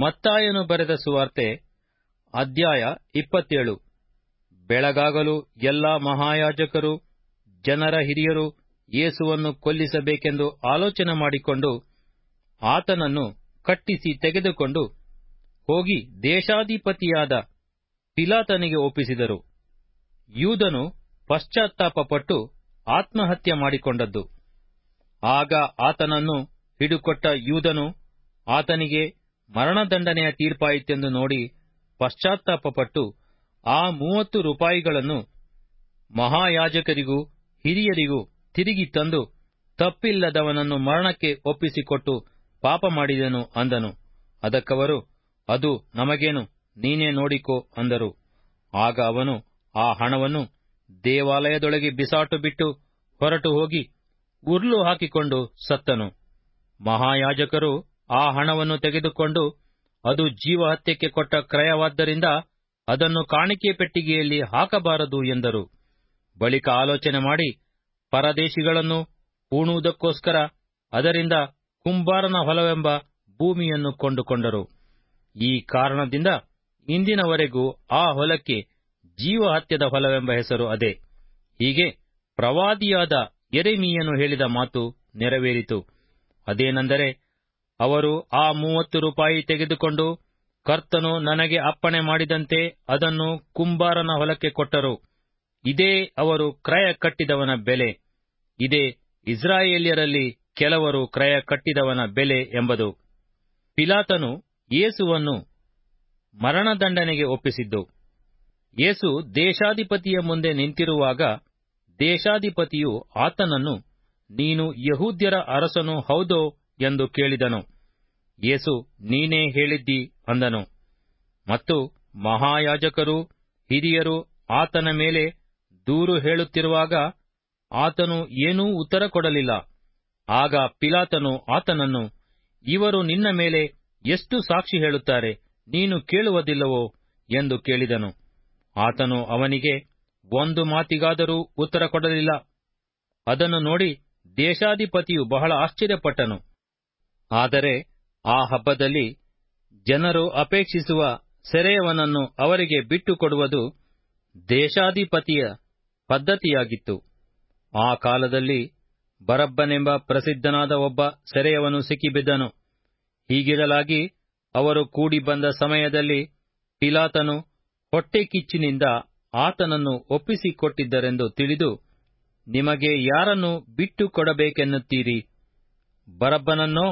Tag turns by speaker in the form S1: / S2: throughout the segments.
S1: ಮತ್ತಾಯನು ಬರೆದ ಸುವಾರ್ತೆ ಅಧ್ಯಾಯ ಇಪ್ಪತ್ತೇಳು ಬೆಳಗಾಗಲು ಎಲ್ಲಾ ಮಹಾಯಾಜಕರು ಜನರ ಹಿರಿಯರು ಯೇಸುವನ್ನು ಕೊಲ್ಲಿಸಬೇಕೆಂದು ಆಲೋಚನೆ ಮಾಡಿಕೊಂಡು ಆತನನ್ನು ಕಟ್ಟಿಸಿ ತೆಗೆದುಕೊಂಡು ಹೋಗಿ ದೇಶಾಧಿಪತಿಯಾದ ಪಿಲಾತನಿಗೆ ಒಪ್ಪಿಸಿದರು ಯೂದನು ಪಶ್ಚಾತ್ತಾಪಪಟ್ಟು ಆತ್ಮಹತ್ಯೆ ಮಾಡಿಕೊಂಡದ್ದು ಆಗ ಆತನನ್ನು ಹಿಡುಕೊಟ್ಟ ಯೂದನು ಆತನಿಗೆ ಮರಣದಂಡನೆಯ ತೀರ್ಪಾಯಿತೆಂದು ನೋಡಿ ಪಶ್ಚಾತ್ತಾಪಪಟ್ಟು ಆ ಮೂವತ್ತು ರೂಪಾಯಿಗಳನ್ನು ಮಹಾಯಾಜಕರಿಗೂ ಹಿರಿಯರಿಗೂ ತಿರುಗಿ ತಂದು ತಪ್ಪಿಲ್ಲದವನನ್ನು ಮರಣಕ್ಕೆ ಒಪ್ಪಿಸಿಕೊಟ್ಟು ಪಾಪ ಮಾಡಿದನು ಅಂದನು ಅದಕ್ಕವರು ಅದು ನಮಗೇನು ನೀನೇ ನೋಡಿಕೋ ಅಂದರು ಆಗ ಅವನು ಆ ಹಣವನ್ನು ದೇವಾಲಯದೊಳಗೆ ಬಿಸಾಟು ಬಿಟ್ಟು ಹೊರಟು ಹೋಗಿ ಉರ್ಲು ಹಾಕಿಕೊಂಡು ಸತ್ತನು ಮಹಾಯಾಜಕರು ಆ ಹಣವನ್ನು ತೆಗೆದುಕೊಂಡು ಅದು ಜೀವಹತ್ಯಕ್ಕೆ ಕೊಟ್ಟ ಕ್ರಯವಾದ್ದರಿಂದ ಅದನ್ನು ಕಾಣಿಕೆ ಪೆಟ್ಟಿಗೆಯಲ್ಲಿ ಹಾಕಬಾರದು ಎಂದರು ಬಳಿಕ ಆಲೋಚನೆ ಮಾಡಿ ಪರದೇಶಿಗಳನ್ನು ಹೂಣುವುದಕ್ಕೋಸ್ಕರ ಅದರಿಂದ ಕುಂಬಾರನ ಹೊಲವೆಂಬ ಭೂಮಿಯನ್ನು ಕೊಂಡುಕೊಂಡರು ಈ ಕಾರಣದಿಂದ ಇಂದಿನವರೆಗೂ ಆ ಹೊಲಕ್ಕೆ ಜೀವಹತ್ಯದ ಹೊಲವೆಂಬ ಹೆಸರು ಅದೇ ಹೀಗೆ ಪ್ರವಾದಿಯಾದ ಎರೆಮೀಯನು ಹೇಳಿದ ಮಾತು ನೆರವೇರಿತು ಅದೇನೆಂದರೆ ಅವರು ಆ ಮೂವತ್ತು ರೂಪಾಯಿ ತೆಗೆದುಕೊಂಡು ಕರ್ತನು ನನಗೆ ಅಪ್ಪಣೆ ಮಾಡಿದಂತೆ ಅದನ್ನು ಕುಂಬಾರನ ಹೊಲಕ್ಕೆ ಕೊಟ್ಟರು ಇದೇ ಅವರು ಕ್ರಯ ಕಟ್ಟಿದವನ ಬೆಲೆ ಇದೇ ಇಸ್ರಾಯೇಲ್ಯರಲ್ಲಿ ಕೆಲವರು ಕ್ರಯ ಕಟ್ಟಿದವನ ಬೆಲೆ ಎಂಬುದು ಪಿಲಾತನು ಯೇಸುವನ್ನು ಮರಣದಂಡನೆಗೆ ಒಪ್ಪಿಸಿದ್ದು ಯೇಸು ದೇಶಾಧಿಪತಿಯ ಮುಂದೆ ನಿಂತಿರುವಾಗ ದೇಶಾಧಿಪತಿಯು ಆತನನ್ನು ನೀನು ಯಹೂದ್ಯರ ಅರಸನು ಹೌದೋ ಎಂದು ಕೇಳಿದನು ಯೇಸು ನೀನೇ ಹೇಳಿದ್ದಿ ಅಂದನು ಮತ್ತು ಮಹಾಯಾಜಕರು ಹಿರಿಯರು ಆತನ ಮೇಲೆ ದೂರು ಹೇಳುತ್ತಿರುವಾಗ ಆತನು ಏನೂ ಉತ್ತರ ಕೊಡಲಿಲ್ಲ ಆಗ ಪಿಲಾತನು ಆತನನ್ನು ಇವರು ನಿನ್ನ ಮೇಲೆ ಎಷ್ಟು ಸಾಕ್ಷಿ ಹೇಳುತ್ತಾರೆ ನೀನು ಕೇಳುವುದಿಲ್ಲವೋ ಎಂದು ಕೇಳಿದನು ಆತನು ಅವನಿಗೆ ಒಂದು ಮಾತಿಗಾದರೂ ಉತ್ತರ ಕೊಡಲಿಲ್ಲ ಅದನ್ನು ನೋಡಿ ದೇಶಾಧಿಪತಿಯು ಬಹಳ ಆಶ್ಚರ್ಯಪಟ್ಟನು ಆದರೆ ಆ ಹಬ್ಬದಲ್ಲಿ ಜನರು ಅಪೇಕ್ಷಿಸುವ ಸೆರೆಯವನನ್ನು ಅವರಿಗೆ ಬಿಟ್ಟು ಕೊಡುವುದು ದೇಶಾಧಿಪತಿಯ ಪದ್ಧತಿಯಾಗಿತ್ತು ಆ ಕಾಲದಲ್ಲಿ ಬರಬ್ಬನೆಂಬ ಪ್ರಸಿದ್ಧನಾದ ಒಬ್ಬ ಸೆರೆಯವನು ಸಿಕ್ಕಿಬಿದ್ದನು ಹೀಗಿರಲಾಗಿ ಅವರು ಕೂಡಿ ಬಂದ ಸಮಯದಲ್ಲಿ ಪಿಲಾತನು ಹೊಟ್ಟೆ ಕಿಚ್ಚಿನಿಂದ ಆತನನ್ನು ಒಪ್ಪಿಸಿಕೊಟ್ಟಿದ್ದರೆಂದು ತಿಳಿದು ನಿಮಗೆ ಯಾರನ್ನು ಬಿಟ್ಟು ಕೊಡಬೇಕೆನ್ನುತ್ತೀರಿ ಬರಬ್ಬನನ್ನೋ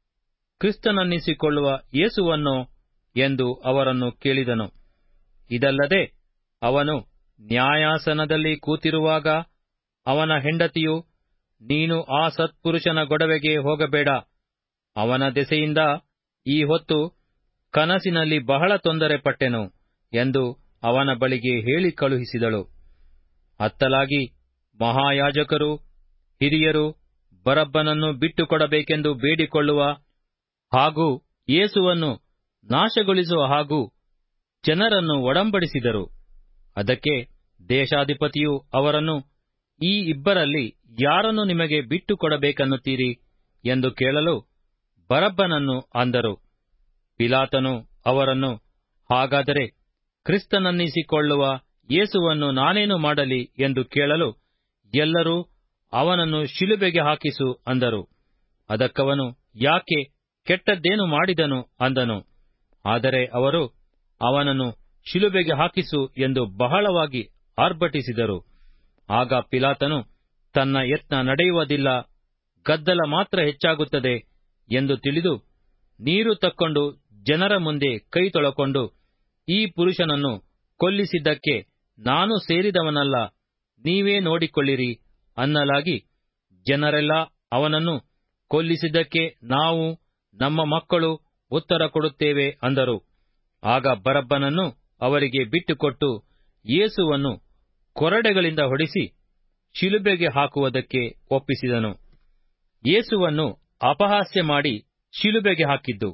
S1: ಕ್ರಿಸ್ತನನ್ನಿಸಿಕೊಳ್ಳುವ ಯೇಸುವನ್ನೋ ಎಂದು ಅವರನ್ನು ಕೇಳಿದನು ಇದಲ್ಲದೆ ಅವನು ನ್ಯಾಯಾಸನದಲ್ಲಿ ಕೂತಿರುವಾಗ ಅವನ ಹೆಂಡತಿಯು ನೀನು ಆ ಸತ್ಪುರುಷನ ಗೊಡವೆಗೆ ಹೋಗಬೇಡ ಅವನ ದೆಸೆಯಿಂದ ಈ ಹೊತ್ತು ಕನಸಿನಲ್ಲಿ ಬಹಳ ತೊಂದರೆ ಪಟ್ಟೆನು ಎಂದು ಅವನ ಬಳಿಗೆ ಹೇಳಿ ಕಳುಹಿಸಿದಳು ಅತ್ತಲಾಗಿ ಮಹಾಯಾಜಕರು ಹಿರಿಯರು ಬರಬ್ಬನನ್ನು ಬಿಟ್ಟುಕೊಡಬೇಕೆಂದು ಬೇಡಿಕೊಳ್ಳುವ ಹಾಗೂ ಯೇಸುವನ್ನು ನಾಶಗೊಳಿಸುವ ಹಾಗೂ ಜನರನ್ನು ಒಡಂಬಡಿಸಿದರು ಅದಕ್ಕೆ ದೇಶಾಧಿಪತಿಯು ಅವರನ್ನು ಈ ಇಬ್ಬರಲ್ಲಿ ಯಾರನ್ನು ನಿಮಗೆ ಬಿಟ್ಟು ಕೊಡಬೇಕನ್ನುತ್ತೀರಿ ಎಂದು ಕೇಳಲು ಬರಬ್ಬನನ್ನು ಅಂದರು ಪಿಲಾತನು ಅವರನ್ನು ಹಾಗಾದರೆ ಕ್ರಿಸ್ತನನ್ನಿಸಿಕೊಳ್ಳುವ ಯೇಸುವನ್ನು ನಾನೇನು ಮಾಡಲಿ ಎಂದು ಕೇಳಲು ಎಲ್ಲರೂ ಅವನನ್ನು ಶಿಲುಬೆಗೆ ಹಾಕಿಸು ಅಂದರು ಅದಕ್ಕವನು ಯಾಕೆ ಕೆಟ್ಟದ್ದೇನು ಮಾಡಿದನು ಅಂದನು ಆದರೆ ಅವರು ಅವನನ್ನು ಶಿಲುಬೆಗೆ ಹಾಕಿಸು ಎಂದು ಬಹಳವಾಗಿ ಆರ್ಭಟಿಸಿದರು ಆಗ ಪಿಲಾತನು ತನ್ನ ಯತ್ನ ನಡೆಯುವುದಿಲ್ಲ ಗದ್ದಲ ಮಾತ್ರ ಹೆಚ್ಚಾಗುತ್ತದೆ ಎಂದು ತಿಳಿದು ನೀರು ತಕ್ಕೊಂಡು ಜನರ ಮುಂದೆ ಕೈ ತೊಳಕೊಂಡು ಈ ಪುರುಷನನ್ನು ಕೊಲ್ಲಿಸಿದ್ದಕ್ಕೆ ನಾನು ಸೇರಿದವನಲ್ಲ ನೀವೇ ನೋಡಿಕೊಳ್ಳಿರಿ ಅನ್ನಲಾಗಿ ಜನರೆಲ್ಲ ಅವನನ್ನು ಕೊಲ್ಲಿಸಿದ್ದಕ್ಕೆ ನಾವು ನಮ್ಮ ಮಕ್ಕಳು ಉತ್ತರ ಕೊಡುತ್ತೇವೆ ಅಂದರು ಆಗ ಬರಬ್ಬನನ್ನು ಅವರಿಗೆ ಬಿಟ್ಟುಕೊಟ್ಟು ಯೇಸುವನ್ನು ಕೊರಡೆಗಳಿಂದ ಹೊಡಿಸಿ ಶಿಲುಬೆಗೆ ಹಾಕುವುದಕ್ಕೆ ಒಪ್ಪಿಸಿದನು ಯೇಸುವನ್ನು ಅಪಹಾಸ್ಯ ಮಾಡಿ ಶಿಲುಬೆಗೆ ಹಾಕಿದ್ದು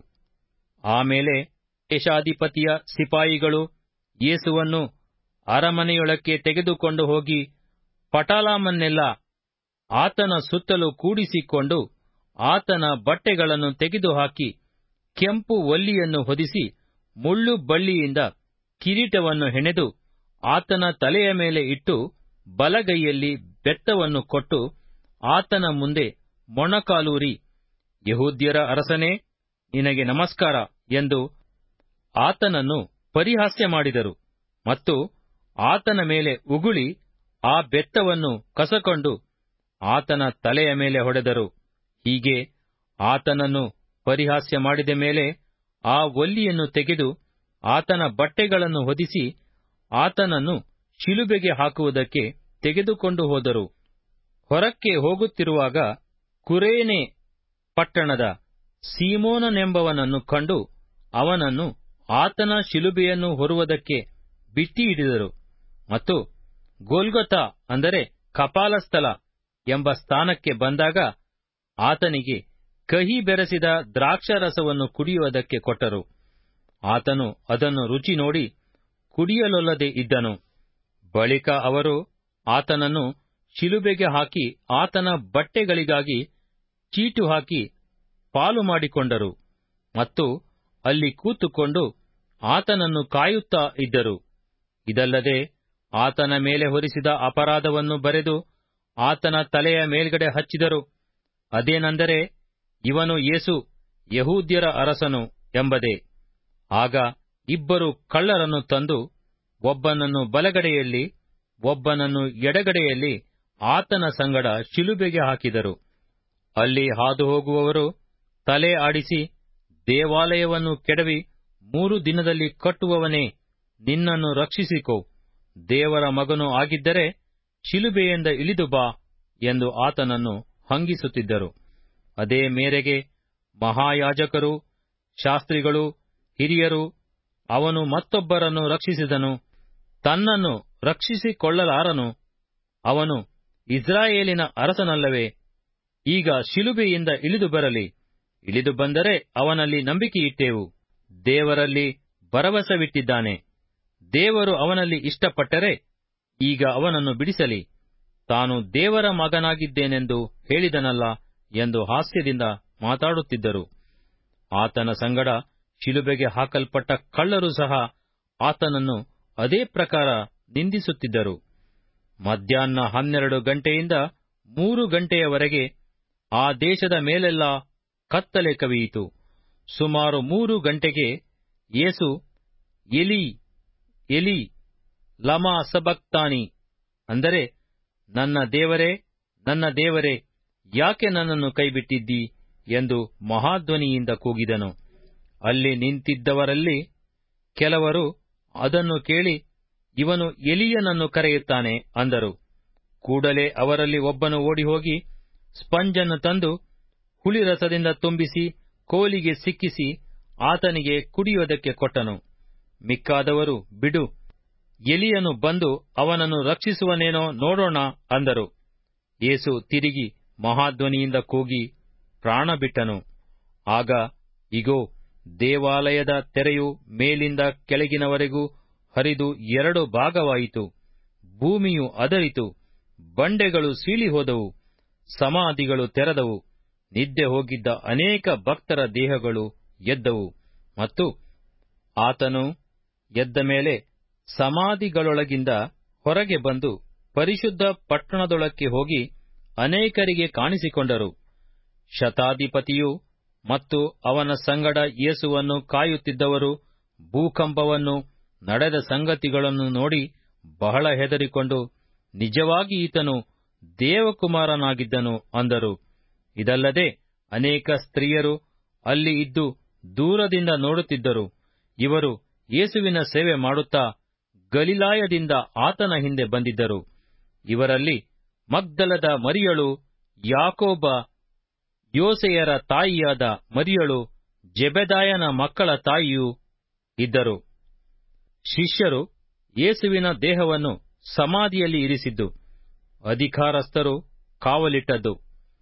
S1: ಆಮೇಲೆ ದೇಶಾಧಿಪತಿಯ ಸಿಪಾಯಿಗಳು ಯೇಸುವನ್ನು ಅರಮನೆಯೊಳಕ್ಕೆ ತೆಗೆದುಕೊಂಡು ಹೋಗಿ ಪಟಾಲಾಮನ್ನೆಲ್ಲ ಆತನ ಸುತ್ತಲೂ ಕೂಡಿಸಿಕೊಂಡು ಆತನ ಬಟ್ಟೆಗಳನ್ನು ತೆಗೆದುಹಾಕಿ ಕೆಂಪು ಒಲ್ಲಿಯನ್ನು ಹೊದಿಸಿ ಮುಳ್ಳು ಬಳ್ಳಿಯಿಂದ ಕಿರೀಟವನ್ನು ಹೆಣೆದು ಆತನ ತಲೆಯ ಮೇಲೆ ಇಟ್ಟು ಬಲಗೈಯಲ್ಲಿ ಬೆತ್ತವನ್ನು ಕೊಟ್ಟು ಆತನ ಮುಂದೆ ಮೊಣಕಾಲೂರಿ ಯಹೂದ್ಯರ ಅರಸನೇ ನಿನಗೆ ನಮಸ್ಕಾರ ಎಂದು ಆತನನ್ನು ಪರಿಹಾಸ್ಯ ಮಾಡಿದರು ಮತ್ತು ಆತನ ಮೇಲೆ ಉಗುಳಿ ಆ ಬೆತ್ತವನ್ನು ಕಸಕೊಂಡು ಆತನ ತಲೆಯ ಮೇಲೆ ಹೊಡೆದರು ಹೀಗೆ ಆತನನ್ನು ಪರಿಹಾಸ್ಯ ಮಾಡಿದ ಮೇಲೆ ಆ ಒಲ್ಲಿಯನ್ನು ತೆಗೆದು ಆತನ ಬಟ್ಟೆಗಳನ್ನು ಹೊದಿಸಿ ಆತನನ್ನು ಶಿಲುಬೆಗೆ ಹಾಕುವುದಕ್ಕೆ ತೆಗೆದುಕೊಂಡು ಹೋದರು ಹೊರಕ್ಕೆ ಹೋಗುತ್ತಿರುವಾಗ ಕುರೇನೆ ಪಟ್ಟಣದ ಸೀಮೋನನೆಂಬವನನ್ನು ಕಂಡು ಅವನನ್ನು ಆತನ ಶಿಲುಬೆಯನ್ನು ಹೊರುವುದಕ್ಕೆ ಬಿಟ್ಟಿ ಹಿಡಿದರು ಮತ್ತು ಗೋಲ್ಗೊತಾ ಅಂದರೆ ಕಪಾಲಸ್ಥಲ ಎಂಬ ಸ್ಥಾನಕ್ಕೆ ಬಂದಾಗ ಆತನಿಗೆ ಕಹಿ ಬೆರೆಸಿದ ದ್ರಾಕ್ಷಾರಸವನ್ನು ಕುಡಿಯುವುದಕ್ಕೆ ಕೊಟ್ಟರು ಆತನು ಅದನ್ನು ರುಚಿ ನೋಡಿ ಕುಡಿಯಲೊಲ್ಲದೆ ಇದ್ದನು ಬಳಿಕ ಅವರು ಆತನನ್ನು ಶಿಲುಬೆಗೆ ಹಾಕಿ ಆತನ ಬಟ್ಟೆಗಳಿಗಾಗಿ ಚೀಟು ಹಾಕಿ ಪಾಲು ಮಾಡಿಕೊಂಡರು ಮತ್ತು ಅಲ್ಲಿ ಕೂತುಕೊಂಡು ಆತನನ್ನು ಕಾಯುತ್ತಾ ಇದ್ದರು ಇದಲ್ಲದೆ ಆತನ ಮೇಲೆ ಹೊರಿಸಿದ ಅಪರಾಧವನ್ನು ಬರೆದು ಆತನ ತಲೆಯ ಮೇಲ್ಗಡೆ ಹಚ್ಚಿದರು ಅದೇನೆಂದರೆ ಇವನು ಯೇಸು ಯಹೂದ್ಯರ ಅರಸನು ಎಂಬುದೇ ಆಗ ಇಬ್ಬರು ಕಳ್ಳರನ್ನು ತಂದು ಒಬ್ಬನನ್ನು ಬಲಗಡೆಯಲ್ಲಿ ಒಬ್ಬನನ್ನು ಎಡಗಡೆಯಲ್ಲಿ ಆತನ ಸಂಗಡ ಶಿಲುಬೆಗೆ ಹಾಕಿದರು ಅಲ್ಲಿ ಹಾದುಹೋಗುವವರು ತಲೆ ಆಡಿಸಿ ದೇವಾಲಯವನ್ನು ಕೆಡವಿ ಮೂರು ದಿನದಲ್ಲಿ ಕಟ್ಟುವವನೇ ನಿನ್ನನ್ನು ರಕ್ಷಿಸಿಕೋ ದೇವರ ಮಗನು ಆಗಿದ್ದರೆ ಶಿಲುಬೆಯಿಂದ ಇಳಿದು ಬಾ ಎಂದು ಆತನನ್ನು ಹಂಗಿಸುತ್ತಿದ್ದರು ಅದೇ ಮೇರೆಗೆ ಮಹಾಯಾಜಕರು ಶಾಸ್ತ್ರಿಗಳು ಹಿರಿಯರು ಅವನು ಮತ್ತೊಬ್ಬರನ್ನು ರಕ್ಷಿಸಿದನು ತನ್ನನ್ನು ರಕ್ಷಿಸಿಕೊಳ್ಳಲಾರನು ಅವನು ಇಸ್ರಾಯೇಲಿನ ಅರಸನಲ್ಲವೇ ಈಗ ಶಿಲುಬೆಯಿಂದ ಇಳಿದು ಬರಲಿ ಇಳಿದು ಬಂದರೆ ಅವನಲ್ಲಿ ನಂಬಿಕೆಯಿಟ್ಟೆವು ದೇವರಲ್ಲಿ ಭರವಸವಿಟ್ಟಿದ್ದಾನೆ ದೇವರು ಅವನಲ್ಲಿ ಇಷ್ಟಪಟ್ಟರೆ ಈಗ ಅವನನ್ನು ಬಿಡಿಸಲಿ ತಾನು ದೇವರ ಮಗನಾಗಿದ್ದೇನೆಂದು ಹೇಳಿದನಲ್ಲ ಎಂದು ಹಾಸ್ಯದಿಂದ ಮಾತಾಡುತ್ತಿದ್ದರು ಆತನ ಸಂಗಡ ಶಿಲುಬೆಗೆ ಹಾಕಲ್ಪಟ್ಟ ಕಳ್ಳರು ಸಹ ಆತನನ್ನು ಅದೇ ಪ್ರಕಾರ ನಿಂದಿಸುತ್ತಿದ್ದರು ಮಧ್ಯಾಹ್ನ ಹನ್ನೆರಡು ಗಂಟೆಯಿಂದ ಮೂರು ಗಂಟೆಯವರೆಗೆ ಆ ದೇಶದ ಮೇಲೆಲ್ಲ ಕತ್ತಲೆ ಕವಿಯಿತು ಸುಮಾರು ಮೂರು ಗಂಟೆಗೆ ಯೇಸು ಎಲಿ ಎಲಿ ಲಮಾ ಸಬಕ್ತಾನಿ ಅಂದರೆ ನನ್ನ ದೇವರೇ ನನ್ನ ದೇವರೇ ಯಾಕೆ ನನ್ನನ್ನು ಕೈಬಿಟ್ಟಿದ್ದೀ ಎಂದು ಮಹಾಧ್ವನಿಯಿಂದ ಕೂಗಿದನು ಅಲ್ಲಿ ನಿಂತಿದ್ದವರಲ್ಲಿ ಕೆಲವರು ಅದನ್ನು ಕೇಳಿ ಇವನು ಎಲಿಯನನ್ನು ಕರೆಯುತ್ತಾನೆ ಅಂದರು ಕೂಡಲೇ ಅವರಲ್ಲಿ ಒಬ್ಬನು ಓಡಿಹೋಗಿ ಸ್ಪಂಜನ್ನು ತಂದು ಹುಳಿರಸದಿಂದ ತುಂಬಿಸಿ ಕೋಲಿಗೆ ಸಿಕ್ಕಿಸಿ ಆತನಿಗೆ ಕುಡಿಯುವುದಕ್ಕೆ ಕೊಟ್ಟನು ಮಿಕ್ಕಾದವರು ಬಿಡು ಎಲಿಯನು ಬಂದು ಅವನನ್ನು ರಕ್ಷಿಸುವನೇನೋ ನೋಡೋಣ ಅಂದರು ಯೇಸು ತಿರುಗಿ ಮಹಾಧ್ವನಿಯಿಂದ ಕೂಗಿ ಪ್ರಾಣ ಬಿಟ್ಟನು ಆಗ ಇಗೋ ದೇವಾಲಯದ ತೆರೆಯು ಮೇಲಿಂದ ಕೆಳಗಿನವರೆಗೂ ಹರಿದು ಎರಡು ಭಾಗವಾಯಿತು ಭೂಮಿಯು ಅದರಿತು ಬಂಡೆಗಳು ಸೀಳಿ ಹೋದವು ಸಮಾಧಿಗಳು ತೆರೆದವು ನಿದ್ದೆ ಹೋಗಿದ್ದ ಅನೇಕ ಭಕ್ತರ ದೇಹಗಳು ಎದ್ದವು ಮತ್ತು ಆತನು ಎದ್ದ ಮೇಲೆ ಸಮಾಧಿಗಳೊಳಗಿಂದ ಹೊರಗೆ ಬಂದು ಪರಿಶುದ್ಧ ಪಟ್ಟಣದೊಳಕ್ಕೆ ಹೋಗಿ ಅನೇಕರಿಗೆ ಕಾಣಿಸಿಕೊಂಡರು ಶತಾಧಿಪತಿಯು ಮತ್ತು ಅವನ ಸಂಗಡ ಯೇಸುವನ್ನು ಕಾಯುತ್ತಿದ್ದವರು ಭೂಕಂಪವನ್ನು ನಡೆದ ಸಂಗತಿಗಳನ್ನು ನೋಡಿ ಬಹಳ ಹೆದರಿಕೊಂಡು ನಿಜವಾಗಿ ಈತನು ದೇವಕುಮಾರನಾಗಿದ್ದನು ಅಂದರು ಇದಲ್ಲದೆ ಅನೇಕ ಸ್ತ್ರೀಯರು ಅಲ್ಲಿ ಇದ್ದು ದೂರದಿಂದ ನೋಡುತ್ತಿದ್ದರು ಇವರು ಯೇಸುವಿನ ಸೇವೆ ಮಾಡುತ್ತಾ ಗಲಿಲಾಯದಿಂದ ಆತನ ಹಿಂದೆ ಬಂದಿದ್ದರು ಇವರಲ್ಲಿ ಮಗ್ದಲದ ಮರಿಯಳು ಯಾಕೋಬ ಯೋಸೆಯರ ತಾಯಿಯಾದ ಮರಿಯಳು ಜೆಬೆದಾಯನ ಮಕ್ಕಳ ತಾಯಿಯೂ ಇದ್ದರು ಶಿಷ್ಯರು ಯೇಸುವಿನ ದೇಹವನ್ನು ಸಮಾಧಿಯಲ್ಲಿ ಇರಿಸಿದ್ದು ಅಧಿಕಾರಸ್ಥರು ಕಾವಲಿಟ್ಟದ್ದು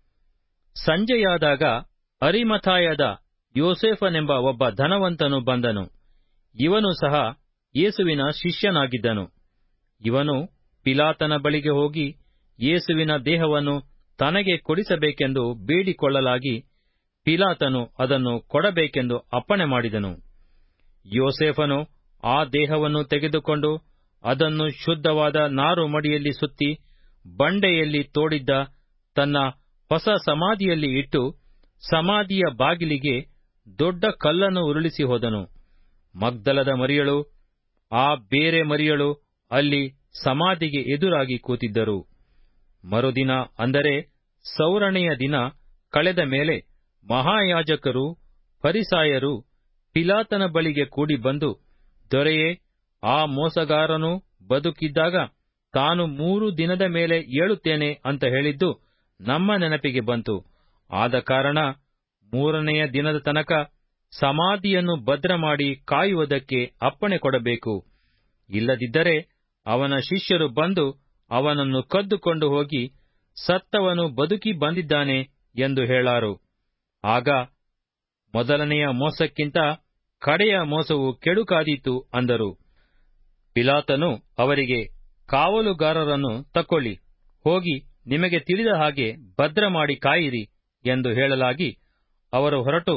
S1: ಸಂಜೆಯಾದಾಗ ಅರಿಮಥಾಯದ ಯೋಸೇಫನೆಂಬ ಒಬ್ಬ ಧನವಂತನು ಬಂದನು ಇವನು ಸಹ ಯೇಸುವಿನ ಶಿಷ್ಯನಾಗಿದ್ದನು ಇವನು ಪಿಲಾತನ ಬಳಿಗೆ ಹೋಗಿ ಯೇಸುವಿನ ದೇಹವನ್ನು ತನಗೆ ಕೊಡಿಸಬೇಕೆಂದು ಬೇಡಿಕೊಳ್ಳಲಾಗಿ ಪಿಲಾತನು ಅದನ್ನು ಕೊಡಬೇಕೆಂದು ಅಪ್ಪಣೆ ಮಾಡಿದನು ಯೋಸೇಫನು ಆ ದೇಹವನ್ನು ತೆಗೆದುಕೊಂಡು ಅದನ್ನು ಶುದ್ಧವಾದ ನಾರು ಮಡಿಯಲ್ಲಿ ಸುತ್ತಿ ಬಂಡೆಯಲ್ಲಿ ತೋಡಿದ್ದ ತನ್ನ ಹೊಸ ಸಮಾಧಿಯಲ್ಲಿ ಇಟ್ಟು ಸಮಾಧಿಯ ಬಾಗಿಲಿಗೆ ದೊಡ್ಡ ಕಲ್ಲನ್ನು ಉರುಳಿಸಿ ಹೋದನು ಮಗ್ದಲದ ಮರಿಯಳು ಆ ಬೇರೆ ಮರಿಯಳು ಅಲ್ಲಿ ಸಮಾಧಿಗೆ ಎದುರಾಗಿ ಕೂತಿದ್ದರು ಮರುದಿನ ಅಂದರೆ ಸೌರಣೆಯ ದಿನ ಕಳೆದ ಮೇಲೆ ಮಹಾಯಾಜಕರು ಫರಿಸಾಯರು ಪಿಲಾತನ ಬಳಿಗೆ ಕೂಡಿ ಬಂದು ದೊರೆಯೇ ಆ ಮೋಸಗಾರನು ಬದುಕಿದ್ದಾಗ ತಾನು ಮೂರು ದಿನದ ಮೇಲೆ ಏಳುತ್ತೇನೆ ಅಂತ ಹೇಳಿದ್ದು ನಮ್ಮ ನೆನಪಿಗೆ ಬಂತು ಆದ ಕಾರಣ ಮೂರನೆಯ ದಿನದ ತನಕ ಸಮಾಧಿಯನ್ನು ಭದ್ರ ಮಾಡಿ ಕಾಯುವುದಕ್ಕೆ ಅಪ್ಪಣೆ ಕೊಡಬೇಕು ಇಲ್ಲದಿದ್ದರೆ ಅವನ ಶಿಷ್ಯರು ಬಂದು ಅವನನ್ನು ಕದ್ದುಕೊಂಡು ಹೋಗಿ ಸತ್ತವನು ಬದುಕಿ ಬಂದಿದ್ದಾನೆ ಎಂದು ಹೇಳಾರು ಆಗ ಮೊದಲನೆಯ ಮೋಸಕ್ಕಿಂತ ಕಡೆಯ ಮೋಸವು ಕೆಡುಕಾದೀತು ಅಂದರು ಪಿಲಾತನು ಅವರಿಗೆ ಕಾವಲುಗಾರರನ್ನು ತಕ್ಕೊಳ್ಳಿ ಹೋಗಿ ನಿಮಗೆ ತಿಳಿದ ಹಾಗೆ ಭದ್ರ ಮಾಡಿ ಕಾಯಿರಿ ಎಂದು ಹೇಳಲಾಗಿ ಅವರು ಹೊರಟು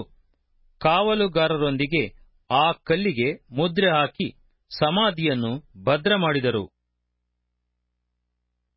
S1: ಕಾವಲುಗಾರರೊಂದಿಗೆ ಆ ಕಲ್ಲಿಗೆ ಮುದ್ರೆ ಹಾಕಿ ಸಮಾಧಿಯನ್ನು ಭದ್ರ ಮಾಡಿದರು